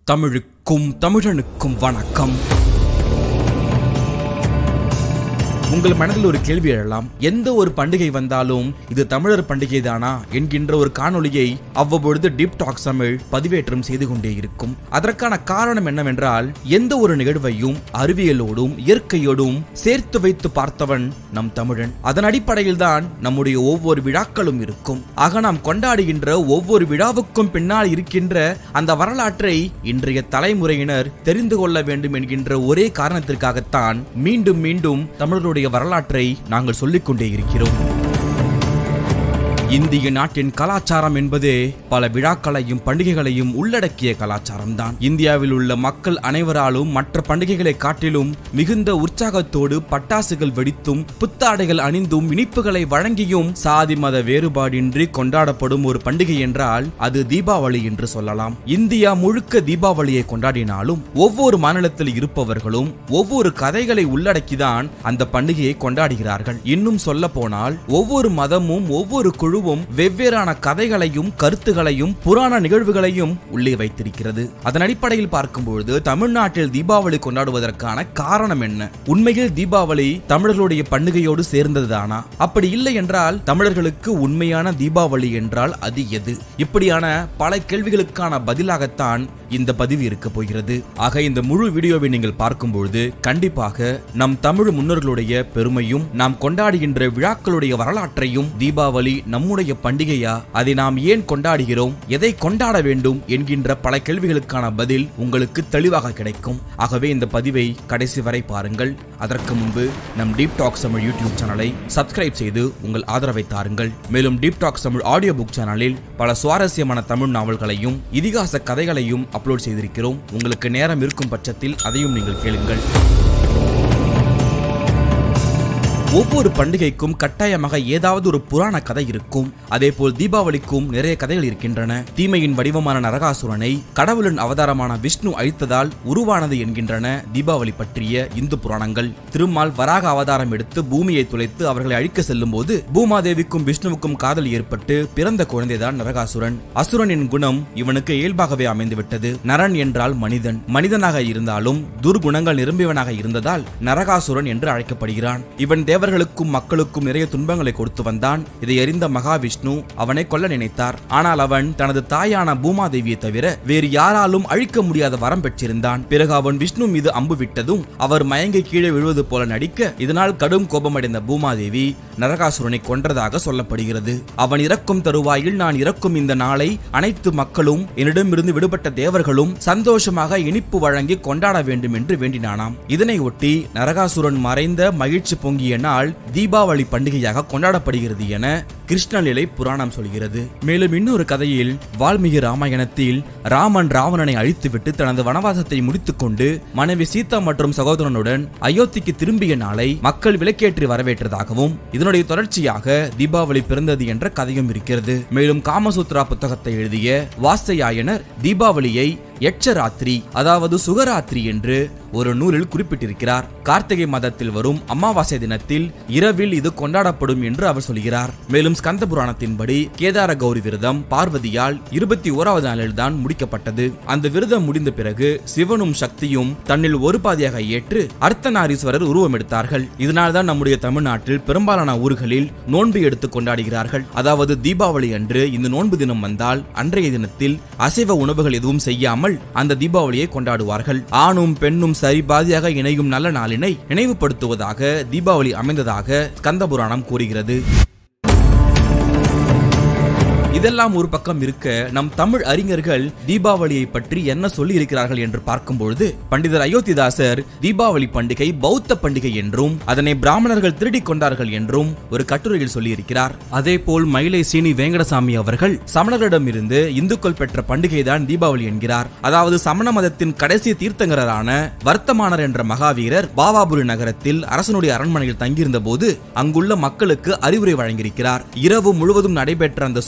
தமிழுக்கும் தமிழனுக்கும் வணக்கம் உங்கள் மனதில் ஒரு கேள்வி எழலாம் எந்த ஒரு பண்டிகை வந்தாலும் இது தமிழர் பண்டிகை தானா என்கின்ற ஒரு காணொளியை அவ்வப்பொழுது டீப் டாக் தமிழ் பதிவேற்றம் செய்து கொண்டே இருக்கும் அதற்கான காரணம் என்னவென்றால் எந்த ஒரு நிகழ்வையும் அறிவியலோடும் இயற்கையோடும் சேர்த்து வைத்து பார்த்தவன் நம் தமிழன் அதன் அடிப்படையில் தான் நம்முடைய ஒவ்வொரு விழாக்களும் இருக்கும் ஆக நாம் கொண்டாடுகின்ற ஒவ்வொரு விழாவுக்கும் பின்னால் இருக்கின்ற அந்த வரலாற்றை இன்றைய தலைமுறையினர் தெரிந்து கொள்ள வேண்டும் என்கின்ற ஒரே காரணத்திற்காகத்தான் மீண்டும் மீண்டும் தமிழருடைய வரலாற்றை நாங்கள் சொல்லிக் கொண்டே இருக்கிறோம் இந்திய நாட்டின் கலாச்சாரம் என்பது பல விழாக்களையும் பண்டிகைகளையும் உள்ளடக்கிய கலாச்சாரம் தான் இந்தியாவில் உள்ள மக்கள் அனைவராலும் மற்ற பண்டிகைகளை காட்டிலும் மிகுந்த உற்சாகத்தோடு பட்டாசுகள் வெடித்தும் புத்தாடைகள் அணிந்தும் இனிப்புகளை வழங்கியும் சாதி மத வேறுபாடின்றி கொண்டாடப்படும் ஒரு பண்டிகை என்றால் அது தீபாவளி என்று சொல்லலாம் இந்தியா முழுக்க தீபாவளியை கொண்டாடினாலும் ஒவ்வொரு மாநிலத்தில் இருப்பவர்களும் ஒவ்வொரு கதைகளை உள்ளடக்கிதான் அந்த பண்டிகையை கொண்டாடுகிறார்கள் இன்னும் சொல்ல போனால் ஒவ்வொரு மதமும் ஒவ்வொரு குழுவும் வெவ்வேறான கதைகளையும் கருத்துகளையும் புராண நிகழ்வுகளையும் உள்ளே வைத்திருக்கிறது அதன் அடிப்படையில் பார்க்கும்பொழுது தமிழ்நாட்டில் தீபாவளி கொண்டாடுவதற்கான காரணம் என்ன உண்மையில் தீபாவளி தமிழர்களுடைய பண்டிகையோடு சேர்ந்ததுதானா அப்படி இல்லை என்றால் தமிழர்களுக்கு உண்மையான தீபாவளி என்றால் அது எது இப்படியான பல கேள்விகளுக்கான பதிலாகத்தான் இந்த பதிவு இருக்க போகிறது ஆக இந்த முழு வீடியோவை நீங்கள் பார்க்கும்பொழுது கண்டிப்பாக நம் தமிழ் முன்னோர்களுடைய பெருமையும் நாம் கொண்டாடுகின்ற விழாக்களுடைய வரலாற்றையும் தீபாவளி நம்முடைய பண்டிகையா அதை நாம் ஏன் கொண்டாடுகிறோம் எதை கொண்டாட வேண்டும் என்கின்ற பல கேள்விகளுக்கான பதில் உங்களுக்கு தெளிவாக கிடைக்கும் ஆகவே இந்த பதிவை கடைசி வரை பாருங்கள் அதற்கு முன்பு நம் டீப் டாக்ஸ் தமிழ் யூடியூப் சேனலை சப்ஸ்கிரைப் செய்து உங்கள் ஆதரவை தாருங்கள் மேலும் deep talks Tamil audio book சேனலில் பல சுவாரஸ்யமான தமிழ் நாவல்களையும் இதிகாச கதைகளையும் அப்லோட் செய்திருக்கிறோம் உங்களுக்கு நேரம் இருக்கும் பட்சத்தில் அதையும் நீங்கள் கேளுங்கள் ஒவ்வொரு பண்டிகைக்கும் கட்டாயமாக ஏதாவது ஒரு புராண கதை இருக்கும் அதேபோல் தீபாவளிக்கும் நிறைய கதைகள் இருக்கின்றன தீமையின் வடிவமான நரகாசுரனை கடவுளின் அவதாரமான விஷ்ணு அழித்ததால் உருவானது என்கின்றன தீபாவளி பற்றிய இந்து புராணங்கள் திருமால் வராக அவதாரம் எடுத்து பூமியை துளைத்து அவர்களை அழிக்க செல்லும் போது பூமாதேவிக்கும் விஷ்ணுவுக்கும் காதல் ஏற்பட்டு பிறந்த குழந்தைதான் நரகாசுரன் அசுரனின் குணம் இவனுக்கு இயல்பாகவே அமைந்துவிட்டது நரன் என்றால் மனிதன் மனிதனாக இருந்தாலும் துர்குணங்கள் நிரம்பியவனாக இருந்ததால் நரகாசுரன் என்று அழைக்கப்படுகிறான் இவன் தேவர்களுக்கும் மக்களுக்கும் நிறைய துன்பங்களை கொடுத்து வந்தான் இதை அறிந்த மகாவிஷ்ணு அவனை கொல்ல நினைத்தார் ஆனால் அவன் தனது தாயான பூமாதேவியை தவிர வேறு யாராலும் அழிக்க முடியாத வரம் பெற்றிருந்தான் பிறகு அவன் விஷ்ணு மீது அம்பு விட்டதும் அவர் மயங்கி கீழே விழுவது போல நடிக்க இதனால் கடும் கோபமடைந்த பூமாதேவி நரகாசுரனை கொன்றதாக சொல்லப்படுகிறது அவன் இறக்கும் தருவாயில் நான் இறக்கும் இந்த நாளை அனைத்து மக்களும் என்னிடமிருந்து விடுபட்ட தேவர்களும் சந்தோஷமாக இனிப்பு வழங்கி கொண்டாட வேண்டும் என்று வேண்டினானாம் இதனை ஒட்டி நரகாசுரன் மறைந்த மகிழ்ச்சி பொங்கிய நாள் தீபாவளி பண்டிகையாக கொண்டாடப்படுகிறது என கிருஷ்ணலீலை புராணம் சொல்கிறது மேலும் இன்னொரு கதையில் வால்மீகி ராமாயணத்தில் ராமன் ராவணனை அழித்துவிட்டு தனது வனவாசத்தை முடித்துக்கொண்டு மனைவி சீதா மற்றும் சகோதரனுடன் அயோத்திக்கு திரும்பிய நாளை மக்கள் விளக்கேற்றி வரவேற்றதாகவும் இதனுடைய தொடர்ச்சியாக தீபாவளி பிறந்தது என்ற கதையும் இருக்கிறது மேலும் காமசூத்ரா புத்தகத்தை எழுதிய வாஸ்தயாயனர் தீபாவளியை எச்சராத்திரி அதாவது சுகராத்திரி என்று ஒரு நூலில் குறிப்பிட்டிருக்கிறார் கார்த்திகை மாதத்தில் வரும் அமாவாசை தினத்தில் இரவில் இது கொண்டாடப்படும் என்று அவர் சொல்கிறார் மேலும் ஸ்கந்த புராணத்தின்படி கேதார கௌரி விரதம் பார்வதியால் இருபத்தி ஓராவது நாளில் தான் முடிக்கப்பட்டது அந்த விரதம் முடிந்த பிறகு சிவனும் சக்தியும் தன்னில் ஒரு பாதியாக ஏற்று அர்த்தநாரீஸ்வரர் உருவம் எடுத்தார்கள் இதனால் தான் நம்முடைய தமிழ்நாட்டில் பெரும்பாலான ஊர்களில் நோன்பு எடுத்து கொண்டாடுகிறார்கள் அதாவது தீபாவளி அன்று இந்த நோன்பு தினம் வந்தால் அன்றைய தினத்தில் அசைவ உணவுகள் எதுவும் செய்யாமல் அந்த தீபாவளியை கொண்டாடுவார்கள் ஆணும் பெண்ணும் சரிபாதியாக இணையும் நல்ல நாளினை நினைவுபடுத்துவதாக தீபாவளி அமைந்ததாக ஸ்கந்த புராணம் கூறுகிறது இதெல்லாம் ஒரு பக்கம் இருக்க நம் தமிழ் அறிஞர்கள் தீபாவளியை பற்றி என்ன சொல்லி இருக்கிறார்கள் என்று பார்க்கும்பொழுது பண்டிதர் அயோத்திதாசர் தீபாவளி பண்டிகை பௌத்த பண்டிகை என்றும் அதனை பிராமணர்கள் திருடிக் கொண்டார்கள் என்றும் ஒரு கட்டுரையில் சொல்லியிருக்கிறார் அதே போல் மயிலை சீனி வேங்கடசாமி அவர்கள் சமணர்களிடமிருந்து இந்துக்கள் பெற்ற பண்டிகை தான் தீபாவளி என்கிறார் அதாவது சமண மதத்தின் கடைசி தீர்த்தங்கரரான வர்த்தமானர் என்ற மகாவீரர் பாபாபுரி நகரத்தில் அரசனுடைய அரண்மனையில் தங்கியிருந்த போது அங்குள்ள மக்களுக்கு அறிவுரை வழங்கியிருக்கிறார் இரவு முழுவதும் நடைபெற்ற அந்த சொற்பொழிவு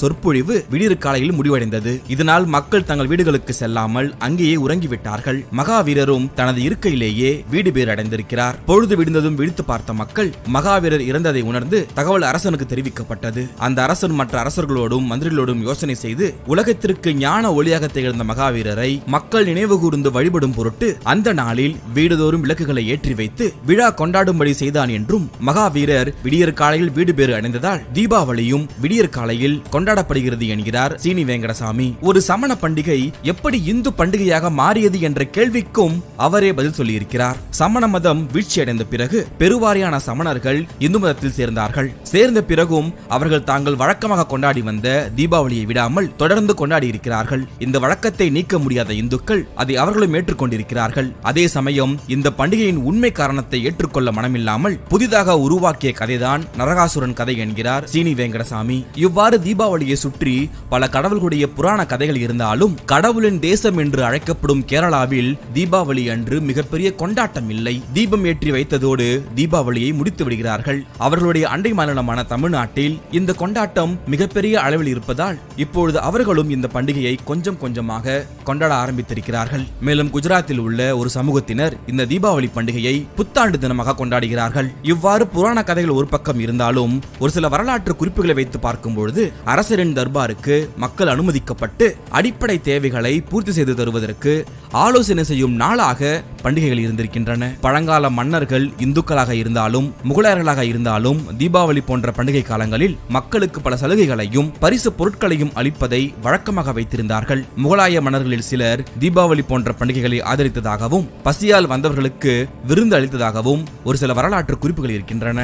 பொழிவு விடியற் காலையில் முடிவடைந்தது இதனால் மக்கள் தங்கள் வீடுகளுக்கு செல்லாமல் அங்கேயே உறங்கிவிட்டார்கள் மகாவீரரும் தனது இருக்கையிலேயே வீடு பேர் அடைந்திருக்கிறார் பொழுது விடிந்ததும் விழித்து பார்த்த மக்கள் மகாவீரர் இறந்ததை உணர்ந்து தகவல் அரசனுக்கு தெரிவிக்கப்பட்டது அந்த அரசன் மற்ற அரசர்களோடும் மந்திரிகளோடும் யோசனை செய்து உலகத்திற்கு ஞான ஒளியாக திகழ்ந்த மகாவீரரை மக்கள் நினைவு கூர்ந்து வழிபடும் பொருட்டு அந்த நாளில் வீடுதோறும் விளக்குகளை ஏற்றி வைத்து விழா கொண்டாடும்படி செய்தான் என்றும் மகாவீரர் விடியற் காலையில் வீடு பேறு அடைந்ததால் தீபாவளியும் விடியற் காலையில் கொண்டாடப்படுகிறது என்கிறார் சீனி வெங்கடசாமி ஒரு சமண பண்டிகை எப்படி இந்து பண்டிகையாக மாறியது என்ற கேள்விக்கும் அவரே பதில் சொல்லியிருக்கிறார் சமண மதம் வீழ்ச்சியடைந்த பிறகு பெருவாரியான சமணர்கள் இந்து மதத்தில் சேர்ந்தார்கள் சேர்ந்த பிறகும் அவர்கள் தாங்கள் வழக்கமாக கொண்டாடி வந்த தீபாவளியை விடாமல் தொடர்ந்து கொண்டாடி இருக்கிறார்கள் இந்த வழக்கத்தை நீக்க முடியாத இந்துக்கள் அதை அவர்களும் ஏற்றுக்கொண்டிருக்கிறார்கள் அதே சமயம் இந்த பண்டிகையின் உண்மை காரணத்தை ஏற்றுக்கொள்ள மனமில்லாமல் புதிதாக உருவாக்கிய கதைதான் நரகாசுரன் கதை என்கிறார் சீனி வெங்கடசாமி இவ்வாறு தீபாவளியை சுற்றி பல கடவுள்களுடைய புராண கதைகள் இருந்தாலும் கடவுளின் தேசம் என்று அழைக்கப்படும் கேரளாவில் தீபாவளி அன்று மிகப்பெரிய கொண்டாட்டம் இல்லை தீபம் ஏற்றி வைத்ததோடு தீபாவளியை முடித்து விடுகிறார்கள் அவர்களுடைய அண்டை மாநிலமான தமிழ்நாட்டில் இந்த கொண்டாட்டம் மிகப்பெரிய அளவில் இருப்பதால் இப்பொழுது அவர்களும் இந்த பண்டிகையை கொஞ்சம் கொஞ்சமாக கொண்டாட ஆரம்பித்திருக்கிறார்கள் மேலும் குஜராத்தில் உள்ள ஒரு சமூகத்தினர் இந்த தீபாவளி பண்டிகையை புத்தாண்டு தினமாக கொண்டாடுகிறார்கள் இவ்வாறு புராண கதைகள் ஒரு பக்கம் இருந்தாலும் ஒரு சில வரலாற்று குறிப்புகளை வைத்து பார்க்கும் பொழுது அரசரின் தர்பாருக்கு மக்கள் அனுமதிக்கப்பட்டு அடிப்படை தேவைகளை பூர்த்தி செய்து தருவதற்கு ஆலோசனை செய்யும் நாளாக பண்டிகைகள் இருந்திருக்கின்றன பழங்கால மன்னர்கள் இந்துக்களாக இருந்தாலும் முகலாயர்களாக இருந்தாலும் தீபாவளி போன்ற பண்டிகை காலங்களில் மக்களுக்கு பல சலுகைகளையும் பரிசு பொருட்களையும் அளிப்பதை வழக்கமாக வைத்திருந்தார்கள் முகலாய மன்னர்களில் சிலர் தீபாவளி போன்ற பண்டிகைகளை ஆதரித்ததாகவும் பசியால் வந்தவர்களுக்கு விருந்து அளித்ததாகவும் ஒரு சில வரலாற்று குறிப்புகள் இருக்கின்றன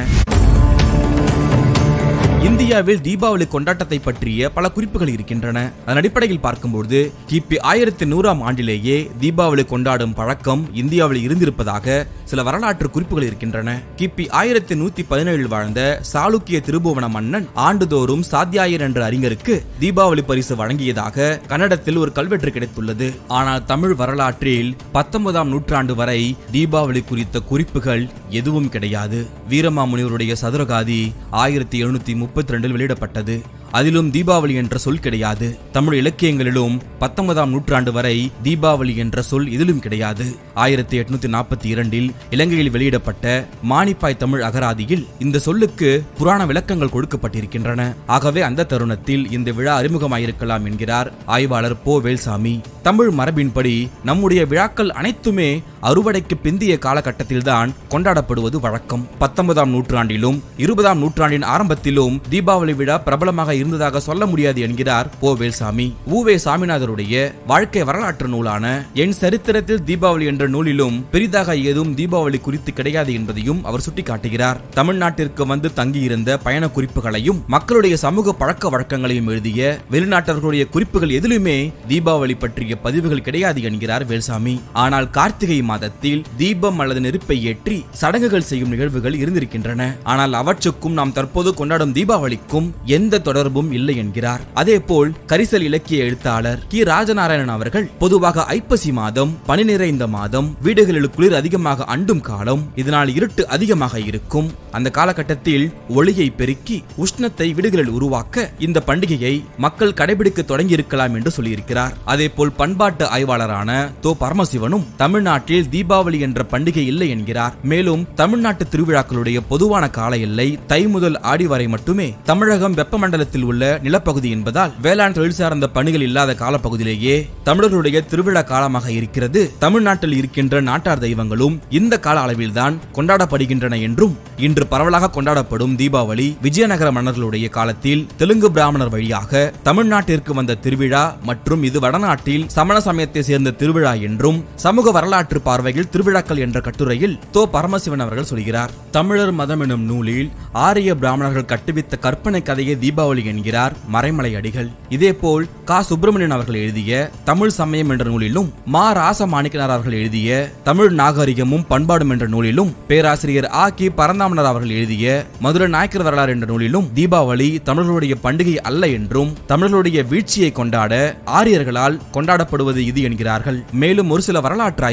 இந்தியாவில் தீபாவளி கொண்டாட்டத்தை பற்றிய பல குறிப்புகள் இருக்கின்றன அதன் அடிப்படையில் பார்க்கும்போது கிபி ஆயிரத்தி நூறாம் ஆண்டிலேயே தீபாவளி கொண்டாடும் பழக்கம் இந்தியாவில் இருந்திருப்பதாக சில வரலாற்று குறிப்புகள் இருக்கின்றன கிபி ஆயிரத்தி நூத்தி பதினேழில் வாழ்ந்த சாளுக்கிய திருபுவன மன்னன் ஆண்டுதோறும் சாத்தியாயர் என்ற அறிஞருக்கு தீபாவளி பரிசு வழங்கியதாக கன்னடத்தில் ஒரு கல்வெட்டு கிடைத்துள்ளது ஆனால் தமிழ் வரலாற்றில் பத்தொன்பதாம் நூற்றாண்டு வரை தீபாவளி குறித்த குறிப்புகள் எதுவும் கிடையாது வீரமாமுனிவருடைய சதுரகாதி ஆயிரத்தி எழுநூத்தி முப்பத்தி ரெண்டில் வெளியிடப்பட்டது அதிலும் தீபாவளி என்ற சொல் கிடையாது தமிழ் இலக்கியங்களிலும் பத்தொன்பதாம் நூற்றாண்டு வரை தீபாவளி என்ற சொல் இதிலும் கிடையாது ஆயிரத்தி எட்நூத்தி நாற்பத்தி இரண்டில் இலங்கையில் வெளியிடப்பட்ட மானிப்பாய் தமிழ் அகராதியில் இந்த சொல்லுக்கு புராண விளக்கங்கள் கொடுக்கப்பட்டிருக்கின்றன ஆகவே அந்த தருணத்தில் இந்த விழா அறிமுகமாயிருக்கலாம் என்கிறார் ஆய்வாளர் போ வேல்சாமி தமிழ் மரபின்படி நம்முடைய விழாக்கள் அனைத்துமே அறுவடைக்கு பிந்திய காலகட்டத்தில்தான் கொண்டாடப்படுவது வழக்கம் பத்தொன்பதாம் நூற்றாண்டிலும் இருபதாம் நூற்றாண்டின் ஆரம்பத்திலும் தீபாவளி விழா பிரபலமாக இருந்ததாக சொல்ல முடியாது என்கிறார் போ வேல்சாமி ஊவே சாமிநாதருடைய வாழ்க்கை வரலாற்று நூலான என் சரித்திரத்தில் தீபாவளி என்ற நூலிலும் பெரிதாக ஏதும் தீபாவளி குறித்து கிடையாது என்பதையும் அவர் சுட்டிக்காட்டுகிறார் தமிழ்நாட்டிற்கு வந்து தங்கியிருந்த பயண குறிப்புகளையும் மக்களுடைய சமூக பழக்க வழக்கங்களையும் எழுதிய வெளிநாட்டவர்களுடைய குறிப்புகள் எதிலுமே தீபாவளி பற்றிய பதிவுகள் கிடையாது என்கிறார் வேல்சாமி ஆனால் கார்த்திகை மாதத்தில் தீபம் அல்லது நெருப்பை ஏற்றி சடங்குகள் செய்யும் நிகழ்வுகள் இருந்திருக்கின்றன ஆனால் அவற்றுக்கும் நாம் தற்போது கொண்டாடும் தீபாவளிக்கும் எந்த தொடர்பும் இல்லை என்கிறார் அதேபோல் கரிசல் இலக்கிய எழுத்தாளர் கி ராஜநாராயணன் அவர்கள் பொதுவாக ஐப்பசி மாதம் பனி நிறைந்த மாதம் வீடுகளில் குளிர் அதிகமாக அண்டும் காலம் இதனால் இருட்டு அதிகமாக இருக்கும் அந்த காலகட்டத்தில் ஒளியை பெருக்கி உஷ்ணத்தை வீடுகளில் உருவாக்க இந்த பண்டிகையை மக்கள் கடைபிடிக்க தொடங்கி இருக்கலாம் என்று சொல்லியிருக்கிறார் அதேபோல் பண்பாட்டு ஆய்வாளரான தோ பரமசிவனும் தமிழ்நாட்டில் தீபாவளி என்ற பண்டிகை இல்லை என்கிறார் மேலும் தமிழ்நாட்டு திருவிழாக்களுடைய பொதுவான கால எல்லை தை முதல் ஆடி வரை மட்டுமே தமிழகம் வெப்பமண்டலத்தில் உள்ள நிலப்பகுதி என்பதால் வேளாண் தொழில் சார்ந்த பணிகள் இல்லாத காலப்பகுதியிலேயே தமிழர்களுடைய திருவிழா காலமாக இருக்கிறது தமிழ்நாட்டில் இருக்கின்ற நாட்டார் தெய்வங்களும் இந்த கால அளவில்தான் கொண்டாடப்படுகின்றன என்றும் இன்று பரவலாக கொண்டாடப்படும் தீபாவளி விஜயநகர மன்னர்களுடைய காலத்தில் தெலுங்கு பிராமணர் வழியாக தமிழ்நாட்டிற்கு வந்த திருவிழா மற்றும் இது வடநாட்டில் சமண சமயத்தை சேர்ந்த திருவிழா என்றும் சமூக வரலாற்று பார்வையில் திருவிழாக்கள் என்ற கட்டுரையில் தோ பரமசிவன் அவர்கள் சொல்கிறார் தமிழர் மதம் எனும் நூலில் ஆரிய பிராமணர்கள் கட்டுவித்த கற்பனை கதையை தீபாவளி என்கிறார் மறைமலை அடிகள் இதேபோல் கா சுப்பிரமணியன் அவர்கள் எழுதிய தமிழ் சமயம் என்ற நூலிலும் மா ராச மாணிக்கனார் அவர்கள் எழுதிய தமிழ் நாகரிகமும் பண்பாடும் என்ற நூலிலும் பேராசிரியர் ஆ கி பரந்தாமனர் அவர்கள் எழுதிய மதுரை நாயக்கர் வரலாறு என்ற நூலிலும் தீபாவளி தமிழர்களுடைய பண்டிகை அல்ல என்றும் தமிழர்களுடைய வீழ்ச்சியை கொண்டாட ஆரியர்களால் கொண்டாடப்படுவது இது என்கிறார்கள் மேலும் ஒரு சில வரலாற்று ஆய்வாளர்கள்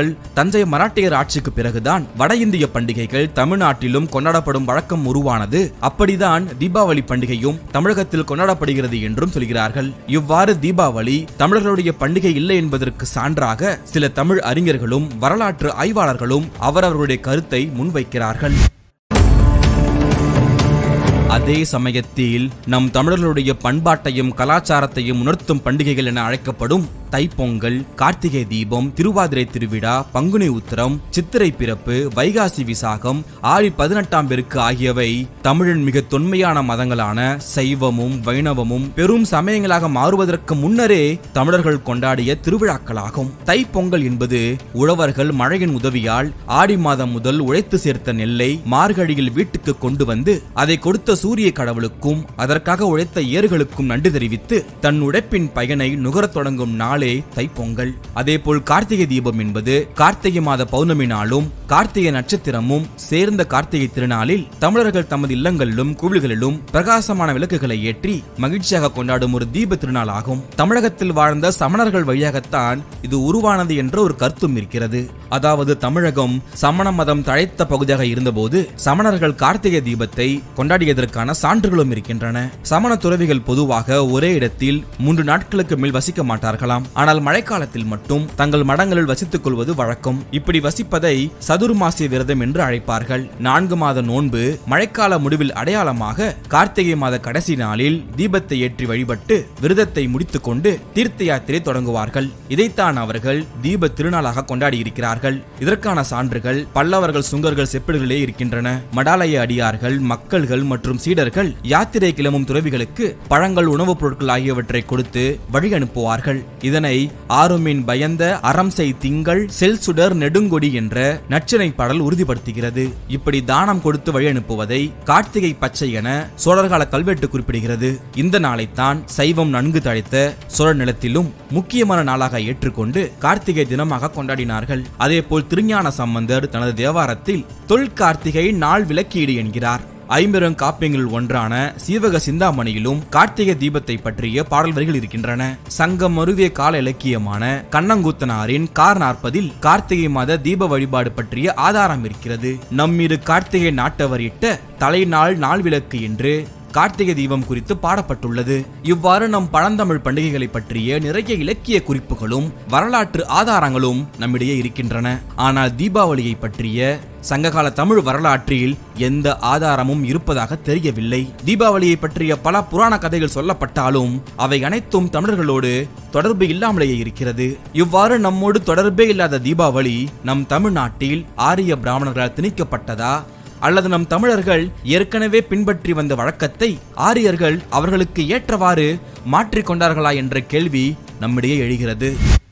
முதல் தஞ்சை மராட்டியர் ஆட்சிக்கு பிறகுதான் வட இந்திய பண்டிகைகள் தமிழ்நாட்டிலும் கொண்டாடப்படும் வழக்கம் உருவானது அப்படிதான் தீபாவளி பண்டிகையும் தமிழகத்தில் கொண்டாடப்படுகிறது என்றும் சொல்கிறார்கள் இவ்வாறு தீபாவளி தமிழர்களுடைய பண்டிகை இல்லை என்பதற்கு சான்றாக சில தமிழ் அறிஞர்களும் வரலாற்று ஆய்வாளர்களும் அவரவர்களுடைய கருத்தை முன்வைக்கிறார்கள் அதே சமயத்தில் நம் தமிழர்களுடைய பண்பாட்டையும் கலாச்சாரத்தையும் உணர்த்தும் பண்டிகைகள் என அழைக்கப்படும் தைப்பொங்கல் கார்த்திகை தீபம் திருவாதிரை திருவிழா பங்குனி உத்திரம் சித்திரை பிறப்பு வைகாசி விசாகம் ஆடி பதினெட்டாம் பெருக்கு ஆகியவை தமிழின் மிக தொன்மையான மதங்களான சைவமும் வைணவமும் பெரும் சமயங்களாக மாறுவதற்கு முன்னரே தமிழர்கள் கொண்டாடிய திருவிழாக்களாகும் தைப்பொங்கல் என்பது உழவர்கள் மழையின் உதவியால் ஆடி மாதம் முதல் உழைத்து சேர்த்த நெல்லை மார்கழியில் வீட்டுக்கு கொண்டு வந்து அதை கொடுத்த சூரிய கடவுளுக்கும் அதற்காக உழைத்த ஏர்களுக்கும் நன்றி தெரிவித்து தன் உழைப்பின் பயனை நுகரத் தொடங்கும் நாளே தைப்பொங்கல் அதேபோல் கார்த்திகை தீபம் என்பது கார்த்திகை மாத பௌர்ணமி நாளும் கார்த்திகை நட்சத்திரமும் சேர்ந்த கார்த்திகை திருநாளில் தமிழர்கள் தமது இல்லங்களிலும் கோவில்களிலும் பிரகாசமான விளக்குகளை ஏற்றி மகிழ்ச்சியாக கொண்டாடும் ஒரு தீப திருநாள் ஆகும் தமிழகத்தில் வாழ்ந்த சமணர்கள் வழியாகத்தான் இது உருவானது என்ற ஒரு கருத்தும் இருக்கிறது அதாவது தமிழகம் சமண மதம் தழைத்த பகுதியாக இருந்தபோது சமணர்கள் கார்த்திகை தீபத்தை கொண்டாடியதற்கான சான்றுகளும் இருக்கின்றன சமண துறவிகள் பொதுவாக ஒரே இடத்தில் மூன்று நாட்களுக்கு மேல் வசிக்க மாட்டார்களாம் ஆனால் மழைக்காலத்தில் மட்டும் தங்கள் மடங்களில் வசித்துக் கொள்வது வழக்கம் இப்படி வசிப்பதை சதுர்மாசிய விரதம் என்று அழைப்பார்கள் நான்கு மாத நோன்பு மழைக்கால முடிவில் அடையாளமாக கார்த்திகை மாத கடைசி நாளில் தீபத்தை ஏற்றி வழிபட்டு விரதத்தை முடித்துக் கொண்டு தீர்த்த யாத்திரை தொடங்குவார்கள் இதைத்தான் அவர்கள் தீப திருநாளாக கொண்டாடி இருக்கிறார்கள் இதற்கான சான்றுகள் பல்லவர்கள் சுங்கர்கள் செப்பேடுகளிலே இருக்கின்றன மடாலய அடியார்கள் மக்கள்கள் மற்றும் சீடர்கள் யாத்திரை கிளம்பும் துறவிகளுக்கு பழங்கள் உணவுப் பொருட்கள் ஆகியவற்றை கொடுத்து வழி அனுப்புவார்கள் இதனை ஆருமின் பயந்த அறம்சை திங்கள் செல் சுடர் நெடுங்கொடி என்ற நச்சினை பாடல் உறுதிப்படுத்துகிறது இப்படி தானம் கொடுத்து வழி அனுப்புவதை கார்த்திகை பச்சை என சோழர்கால கல்வெட்டு குறிப்பிடுகிறது இந்த நாளைத்தான் சைவம் நன்கு தழைத்த சோழ நிலத்திலும் முக்கியமான நாளாக ஏற்றுக்கொண்டு கார்த்திகை தினமாக கொண்டாடினார்கள் அதேபோல் திருஞான சம்பந்தர் தனது தேவாரத்தில் தொல் கார்த்திகை நாள் விளக்கீடு என்கிறார் ஐம்பெரும் காப்பியங்களில் ஒன்றான சீவக சிந்தாமணியிலும் கார்த்திகை தீபத்தை பற்றிய பாடல் வரிகள் இருக்கின்றன சங்கம் மருவிய கால இலக்கியமான கண்ணங்கூத்தனாரின் கார் நாற்பதில் கார்த்திகை மாத தீப வழிபாடு பற்றிய ஆதாரம் இருக்கிறது நம்மிரு கார்த்திகை நாட்டவர் இட்ட தலைநாள் நாள் விளக்கு என்று கார்த்திகை தீபம் குறித்து பாடப்பட்டுள்ளது இவ்வாறு நம் பழந்தமிழ் பண்டிகைகளை பற்றிய நிறைய இலக்கிய குறிப்புகளும் வரலாற்று ஆதாரங்களும் நம்மிடையே இருக்கின்றன ஆனால் தீபாவளியை பற்றிய சங்ககால தமிழ் வரலாற்றில் எந்த ஆதாரமும் இருப்பதாக தெரியவில்லை தீபாவளியை பற்றிய பல புராண கதைகள் சொல்லப்பட்டாலும் அவை அனைத்தும் தமிழர்களோடு தொடர்பு இல்லாமலேயே இருக்கிறது இவ்வாறு நம்மோடு தொடர்பே இல்லாத தீபாவளி நம் தமிழ்நாட்டில் ஆரிய பிராமணர்களால் திணிக்கப்பட்டதா அல்லது நம் தமிழர்கள் ஏற்கனவே பின்பற்றி வந்த வழக்கத்தை ஆரியர்கள் அவர்களுக்கு ஏற்றவாறு மாற்றிக் கொண்டார்களா என்ற கேள்வி நம்மிடையே எழுகிறது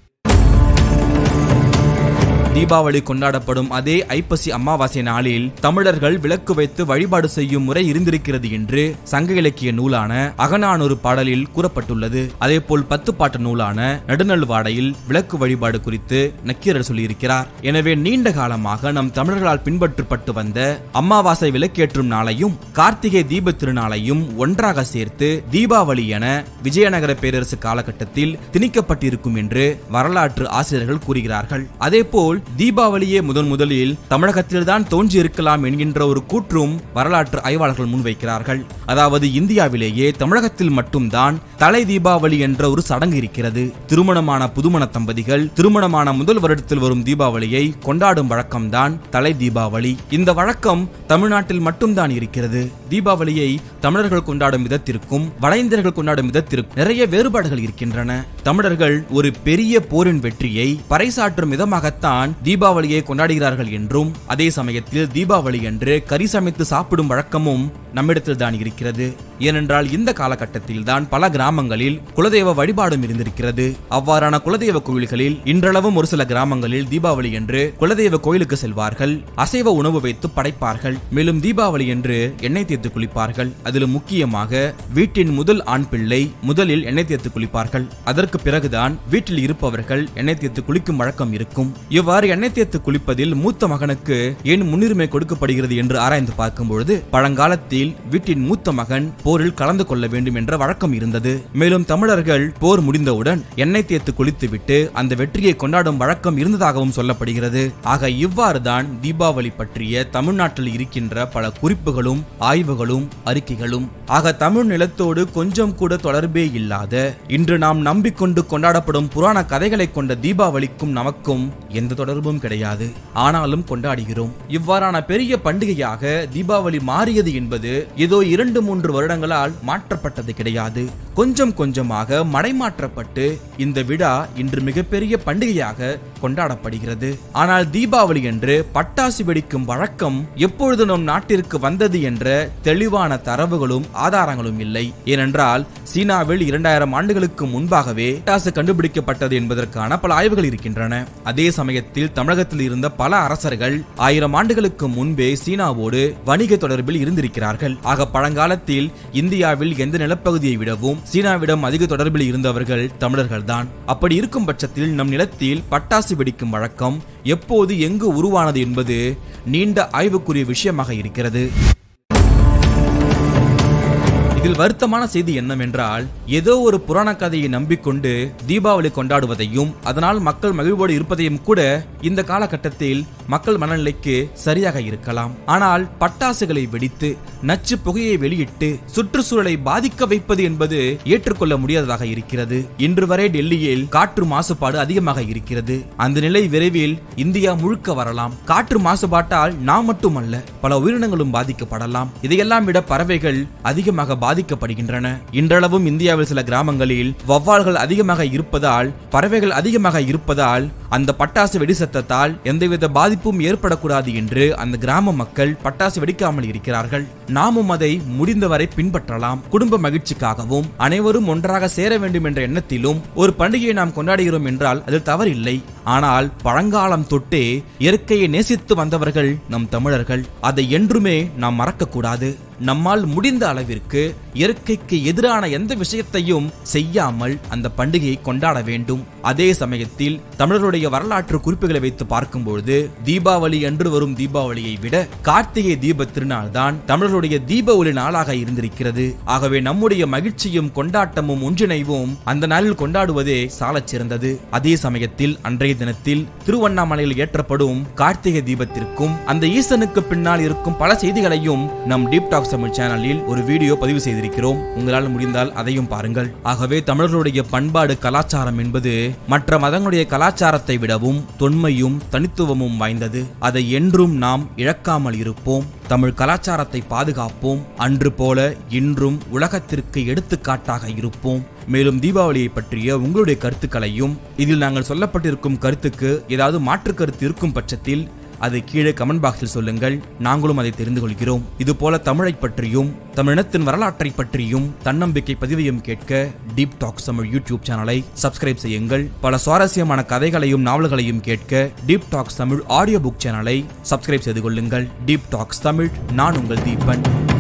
தீபாவளி கொண்டாடப்படும் அதே ஐப்பசி அமாவாசை நாளில் தமிழர்கள் விளக்கு வைத்து வழிபாடு செய்யும் முறை இருந்திருக்கிறது என்று சங்க இலக்கிய நூலான அகநானூறு பாடலில் கூறப்பட்டுள்ளது அதேபோல் பத்து பாட்டு நூலான நடுநல்வாடையில் விளக்கு வழிபாடு குறித்து நக்கீரர் சொல்லியிருக்கிறார் எனவே நீண்ட காலமாக நம் தமிழர்களால் பின்பற்றப்பட்டு வந்த அமாவாசை விளக்கேற்றும் நாளையும் கார்த்திகை தீப திருநாளையும் ஒன்றாக சேர்த்து தீபாவளி என விஜயநகர பேரரசு காலகட்டத்தில் திணிக்கப்பட்டிருக்கும் என்று வரலாற்று ஆசிரியர்கள் கூறுகிறார்கள் அதேபோல் தீபாவளியே முதன் முதலில் தமிழகத்தில்தான் தோன்றி இருக்கலாம் என்கின்ற ஒரு கூற்றும் வரலாற்று ஆய்வாளர்கள் முன்வைக்கிறார்கள் அதாவது இந்தியாவிலேயே தமிழகத்தில் மட்டும்தான் தலை தீபாவளி என்ற ஒரு சடங்கு இருக்கிறது திருமணமான புதுமண தம்பதிகள் திருமணமான முதல் வருடத்தில் வரும் தீபாவளியை கொண்டாடும் வழக்கம்தான் தலை தீபாவளி இந்த வழக்கம் தமிழ்நாட்டில் மட்டும்தான் இருக்கிறது தீபாவளியை தமிழர்கள் கொண்டாடும் விதத்திற்கும் வட இந்தியர்கள் கொண்டாடும் விதத்திற்கும் நிறைய வேறுபாடுகள் இருக்கின்றன தமிழர்கள் ஒரு பெரிய போரின் வெற்றியை பறைசாற்றும் விதமாகத்தான் தீபாவளியை கொண்டாடுகிறார்கள் என்றும் அதே சமயத்தில் தீபாவளி என்று கறி சமைத்து சாப்பிடும் வழக்கமும் நம்மிடத்தில் தான் இருக்கிறது ஏனென்றால் இந்த காலகட்டத்தில் தான் பல கிராமங்களில் குலதெய்வ வழிபாடும் இருந்திருக்கிறது அவ்வாறான குலதெய்வ கோயில்களில் இன்றளவும் ஒரு சில கிராமங்களில் தீபாவளி என்று குலதெய்வ கோயிலுக்கு செல்வார்கள் அசைவ உணவு வைத்து படைப்பார்கள் மேலும் தீபாவளி என்று எண்ணெய் தேய்த்து குளிப்பார்கள் அதிலும் முக்கியமாக வீட்டின் முதல் ஆண் பிள்ளை முதலில் எண்ணெய் தேய்த்து குளிப்பார்கள் அதற்கு பிறகுதான் வீட்டில் இருப்பவர்கள் எண்ணெய் தேய்த்து குளிக்கும் வழக்கம் இருக்கும் இவ்வாறு எண்ணெய் தேய்த்து குளிப்பதில் மூத்த மகனுக்கு ஏன் முன்னுரிமை கொடுக்கப்படுகிறது என்று ஆராய்ந்து பார்க்கும் பொழுது பழங்காலத்தில் காலத்தில் வீட்டின் மூத்த மகன் போரில் கலந்து கொள்ள வேண்டும் என்ற வழக்கம் இருந்தது மேலும் தமிழர்கள் போர் முடிந்தவுடன் எண்ணெய் தேய்த்து குளித்துவிட்டு அந்த வெற்றியை கொண்டாடும் வழக்கம் இருந்ததாகவும் சொல்லப்படுகிறது ஆக இவ்வாறுதான் தீபாவளி பற்றிய தமிழ்நாட்டில் இருக்கின்ற பல குறிப்புகளும் ஆய்வுகளும் அறிக்கைகளும் ஆக தமிழ் நிலத்தோடு கொஞ்சம் கூட தொடர்பே இல்லாத இன்று நாம் நம்பிக்கொண்டு கொண்டாடப்படும் புராண கதைகளை கொண்ட தீபாவளிக்கும் நமக்கும் எந்த தொடர்பும் கிடையாது ஆனாலும் கொண்டாடுகிறோம் இவ்வாறான பெரிய பண்டிகையாக தீபாவளி மாறியது என்பது ஏதோ இரண்டு மூன்று வருடங்களால் மாற்றப்பட்டது கிடையாது கொஞ்சம் கொஞ்சமாக மடைமாற்றப்பட்டு இந்த விழா இன்று மிகப்பெரிய பண்டிகையாக கொண்டாடப்படுகிறது ஆனால் தீபாவளி என்று பட்டாசு வெடிக்கும் வழக்கம் எப்பொழுது நம் நாட்டிற்கு வந்தது என்ற தெளிவான தரவுகளும் ஆதாரங்களும் இல்லை ஏனென்றால் சீனாவில் இரண்டாயிரம் ஆண்டுகளுக்கு முன்பாகவே பட்டாசு கண்டுபிடிக்கப்பட்டது என்பதற்கான பல ஆய்வுகள் இருக்கின்றன அதே சமயத்தில் தமிழகத்தில் இருந்த பல அரசர்கள் ஆயிரம் ஆண்டுகளுக்கு முன்பே சீனாவோடு வணிக தொடர்பில் இருந்திருக்கிறார்கள் ஆக பழங்காலத்தில் இந்தியாவில் எந்த நிலப்பகுதியை விடவும் சீனாவிடம் அதிக தொடர்பில் இருந்தவர்கள் தமிழர்கள்தான் அப்படி இருக்கும் பட்சத்தில் நம் நிலத்தில் பட்டாசு வெடிக்கும் வழக்கம் எப்போது எங்கு உருவானது என்பது நீண்ட ஆய்வுக்குரிய விஷயமாக இருக்கிறது இதில் வருத்தமான செய்தி என்னவென்றால் ஏதோ ஒரு புராண கதையை நம்பிக்கொண்டு தீபாவளி கொண்டாடுவதையும் அதனால் மக்கள் மகிழ்வோடு இருப்பதையும் கூட இந்த காலகட்டத்தில் மக்கள் மனநிலைக்கு சரியாக இருக்கலாம் ஆனால் பட்டாசுகளை வெடித்து நச்சு புகையை வெளியிட்டு சுற்றுச்சூழலை பாதிக்க வைப்பது என்பது ஏற்றுக்கொள்ள முடியாததாக இருக்கிறது இன்று வரை டெல்லியில் காற்று மாசுபாடு அதிகமாக இருக்கிறது அந்த நிலை விரைவில் இந்தியா முழுக்க வரலாம் காற்று மாசுபாட்டால் நாம் மட்டுமல்ல பல உயிரினங்களும் பாதிக்கப்படலாம் இதையெல்லாம் விட பறவைகள் அதிகமாக பாதிக்கப்படுகின்றன இன்றளவும் இந்தியாவில் சில கிராமங்களில் வவ்வால்கள் அதிகமாக இருப்பதால் பறவைகள் அதிகமாக இருப்பதால் அந்த பட்டாசு வெடி சத்தத்தால் எந்தவித பாதிப்பும் ஏற்படக்கூடாது என்று அந்த கிராம மக்கள் பட்டாசு வெடிக்காமல் இருக்கிறார்கள் நாமும் அதை முடிந்தவரை பின்பற்றலாம் குடும்ப மகிழ்ச்சிக்காகவும் அனைவரும் ஒன்றாக சேர வேண்டும் என்ற எண்ணத்திலும் ஒரு பண்டிகையை நாம் கொண்டாடுகிறோம் என்றால் அதில் தவறில்லை ஆனால் பழங்காலம் தொட்டே இயற்கையை நேசித்து வந்தவர்கள் நம் தமிழர்கள் அதை என்றுமே நாம் மறக்கக்கூடாது நம்மால் முடிந்த அளவிற்கு இயற்கைக்கு எதிரான எந்த விஷயத்தையும் செய்யாமல் அந்த பண்டிகையை கொண்டாட வேண்டும் அதே சமயத்தில் தமிழருடைய வரலாற்று குறிப்புகளை வைத்து பார்க்கும்பொழுது தீபாவளி அன்று வரும் தீபாவளியை விட கார்த்திகை தீப திருநாள் தான் தமிழருடைய தீப ஒளி நாளாக இருந்திருக்கிறது ஆகவே நம்முடைய மகிழ்ச்சியும் கொண்டாட்டமும் ஒன்றிணைவும் அந்த நாளில் கொண்டாடுவதே சாலச் சிறந்தது அதே சமயத்தில் அன்றைய தினத்தில் திருவண்ணாமலையில் ஏற்றப்படும் கார்த்திகை தீபத்திற்கும் அந்த ஈசனுக்கு பின்னால் இருக்கும் பல செய்திகளையும் நம் டீப் டாக்ஸ் தமிழ் சேனலில் ஒரு வீடியோ பதிவு செய்திருக்கிறோம் உங்களால் முடிந்தால் அதையும் பாருங்கள் ஆகவே தமிழர்களுடைய பண்பாடு கலாச்சாரம் என்பது மற்ற மதங்களுடைய கலாச்சாரத்தை விடவும் தொன்மையும் தனித்துவமும் வாய்ந்தது அதை என்றும் நாம் இழக்காமல் இருப்போம் தமிழ் கலாச்சாரத்தை பாதுகாப்போம் அன்று போல இன்றும் உலகத்திற்கு எடுத்துக்காட்டாக இருப்போம் மேலும் தீபாவளியை பற்றிய உங்களுடைய கருத்துக்களையும் இதில் நாங்கள் சொல்லப்பட்டிருக்கும் கருத்துக்கு ஏதாவது மாற்று கருத்து இருக்கும் பட்சத்தில் அதை கீழே கமெண்ட் பாக்ஸில் சொல்லுங்கள் நாங்களும் அதை தெரிந்து கொள்கிறோம் இது போல தமிழை பற்றியும் தமிழினத்தின் வரலாற்றை பற்றியும் தன்னம்பிக்கை பதிவையும் கேட்க டீப் டாக்ஸ் தமிழ் யூடியூப் சேனலை சப்ஸ்கிரைப் செய்யுங்கள் பல சுவாரஸ்யமான கதைகளையும் நாவல்களையும் கேட்க deep talks Tamil audio book சேனலை சப்ஸ்கிரைப் செய்து கொள்ளுங்கள் டீப் டாக்ஸ் தமிழ் நான் உங்கள் தீபன்